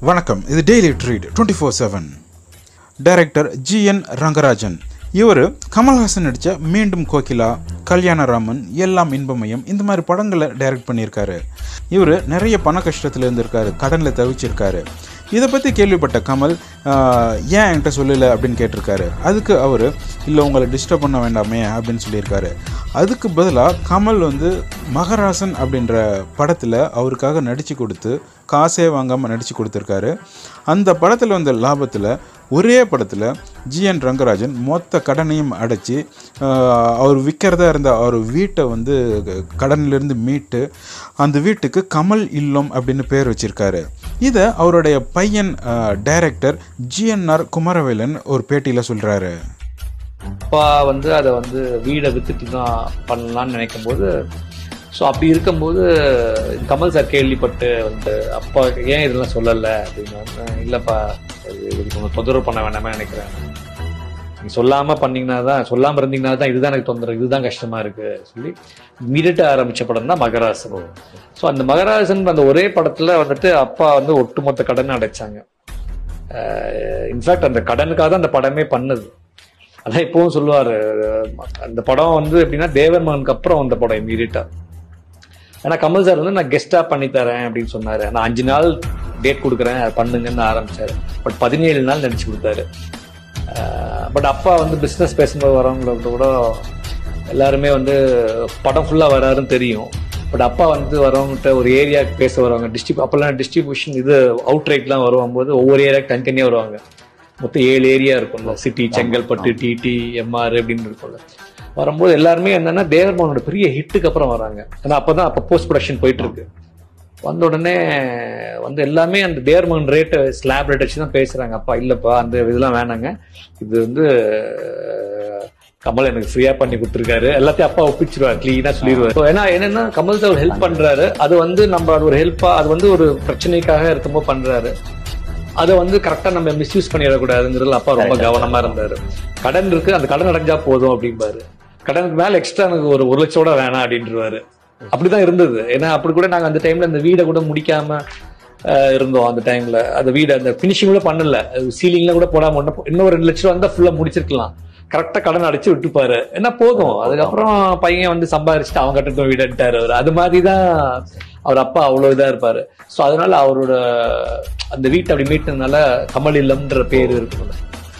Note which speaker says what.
Speaker 1: வணக்கம் இது daily treat twenty four seven director GN Rangarajan இவர் கமல்ஹாசன் நடித்த மீண்டும் கோகிலா கல்யாணராமன் எல்லாம் இன்பமயம் இந்த மாதிரி படங்களை டைரக்ட் பண்ணியிருக்காரு இவர் நிறைய பண கஷ்டத்தில் இருந்திருக்காரு கடனில் தவிச்சிருக்காரு இதை பற்றி கேள்விப்பட்ட கமல் ஆஹ், ஏன் என்கிட்ட சொல்லலை அப்படின்னு கேட்டிருக்காரு அதுக்கு அவர் இல்லை உங்களை டிஸ்டர்ப் பண்ண வேண்டாமே அப்படின்னு சொல்லியிருக்காரு அதுக்கு பதிலாக கமல் வந்து மகராசன் அப்படின்ற படத்தில் அவருக்காக நடித்து கொடுத்து காசே வாங்காமல் நடித்து கொடுத்துருக்காரு அந்த படத்தில் வந்த லாபத்தில் ஒரே படத்தில் ஜிஎன் ரங்கராஜன் மொத்த கடனையும் அடைச்சி அவர் விற்கிறதா இருந்த அவர் வீட்டை வந்து கடனிலிருந்து மீட்டு அந்த வீட்டுக்கு கமல் இல்லம் அப்படின்னு பேர் வச்சிருக்காரு இதை அவருடைய பையன் டைரக்டர் ஜிஎன்ஆர் குமரவேலன் ஒரு பேட்டியில் சொல்கிறாரு
Speaker 2: அப்பா வந்து அதை வந்து வீடை வித்துட்டு தான் பண்ணலாம்னு நினைக்கும் போது ஸோ அப்படி இருக்கும்போது கமல் சார் கேள்விப்பட்டு வந்து அப்பா ஏன் இதெல்லாம் சொல்லலை அப்படின்னு இல்லைப்பா இது இதுக்கு கொஞ்சம் தொந்தரவு பண்ண வேண்டாமே நினைக்கிறேன் நீங்க சொல்லாம பண்ணீங்கன்னா தான் சொல்லாம இருந்தீங்கன்னா தான் இதுதான் எனக்கு தொந்தரவு இதுதான் கஷ்டமா இருக்கு சொல்லி இமீடியட்டா ஆரம்பிச்ச படம் தான் மகராசன் ஸோ அந்த மகராசன் அந்த ஒரே படத்துல வந்துட்டு அப்பா வந்து ஒட்டுமொத்த கடனை அடைச்சாங்க இன்ஃபேக்ட் அந்த கடனுக்காக தான் அந்த படமே பண்ணது அதான் இப்பவும் சொல்லுவாரு அந்த படம் வந்து எப்படின்னா தேவர் மகனுக்கு அப்புறம் அந்த படம் இமீடியட்டா ஏன்னா கமல் சார் வந்து நான் கெஸ்டா பண்ணி தரேன் அப்படின்னு சொன்னாரு நான் அஞ்சு நாள் டேட் கொடுக்குறேன் அதை பண்ணுங்கன்னு ஆரம்பிச்சாரு பட் பதினேழு நாள் நடிச்சு கொடுத்தாரு பட் அப்பா வந்து பிஸ்னஸ் பேசும்போது வரவங்கள கூட எல்லாருமே வந்து படம் ஃபுல்லா வராருன்னு தெரியும் பட் அப்பா வந்து வரவங்ககிட்ட ஒரு ஏரியாவுக்கு பேச வருவாங்க டிஸ்ட்ரிப் அப்போல்லாம் டிஸ்ட்ரிபியூஷன் இது அவுட் ரைட்லாம் வரும்போது ஒவ்வொரு ஏரியாவுக்கு தனித்தனியாக வருவாங்க மொத்தம் ஏழு ஏரியா இருக்கும்ல சிட்டி செங்கல்பட்டு டிடி எம்ஆர் அப்படின்னு இருக்கும்ல வரும்போது எல்லாருமே என்னன்னா தேவர்மோனோட பெரிய ஹிட்டுக்கு அப்புறம் வராங்க ஏன்னா அப்பதான் அப்போ போஸ்ட் ப்ரொடக்ஷன் போயிட்டு இருக்கு வந்த உடனே வந்து எல்லாமே அந்த தேர்மன் ரேட்டை ஸ்லாப் ரேட் வச்சு தான் பேசுறாங்க அப்பா இல்லப்பா அந்த இதெல்லாம் வேணாங்க இது வந்து அஹ், கமல் எனக்கு ஃப்ரீயா பண்ணி கொடுத்துருக்காரு எல்லாத்தையும் அப்பா ஒப்பிச்சிருவாரு கிளீனா சொல்லிடுவாரு So, ஏன்னா என்னன்னா கமல் சார் ஹெல்ப் பண்றாரு அது வந்து நம்ம அது ஒரு ஹெல்ப்பா அது வந்து ஒரு பிரச்சனைக்காக இருக்கும்போது பண்றாரு அதை வந்து கரெக்டா நம்ம மிஸ்யூஸ் பண்ணிடக்கூடாதுங்கிறதுல அப்பா ரொம்ப கவனமா இருந்தாரு கடன் இருக்கு அந்த கடன் அடைஞ்சா போதும் அப்படிம்பாரு கடனுக்கு மேல எக்ஸ்ட்ரா எனக்கு ஒரு ஒரு லட்சம் கூட வேணாம் அப்படின்றவாரு அப்படிதான் இருந்தது ஏன்னா அப்படி கூட நாங்க அந்த டைம்ல அந்த வீடை கூட முடிக்காம அஹ், இருந்தோம் அந்த டைம்ல அந்த வீடு அந்த பினிஷிங் கூட பண்ணல சீலிங்ல கூட போடாம ஒண்ணு- இன்னும் ஒரு ரெண்டு லட்சம் ரூபா இருந்தா ஃபுல்லா முடிச்சிருக்கலாம் கரெக்டா கடன் அடைச்சு விட்டுப்பாரு என்ன போதும் அதுக்கப்புறம் பையன் வந்து சம்பாரிச்சுட்டு அவங்க கட்டட்டும் வீடுன்ட்டாரு அவர் அது மாதிரிதான் அவர் அப்பா அவ்வளவு இதா இருப்பாரு சோ அதனால அவரோட அந்த வீட்டை அப்படி மீட்டதுனால கமல் இல்லம்ன்ற பேர் இருக்கும்ல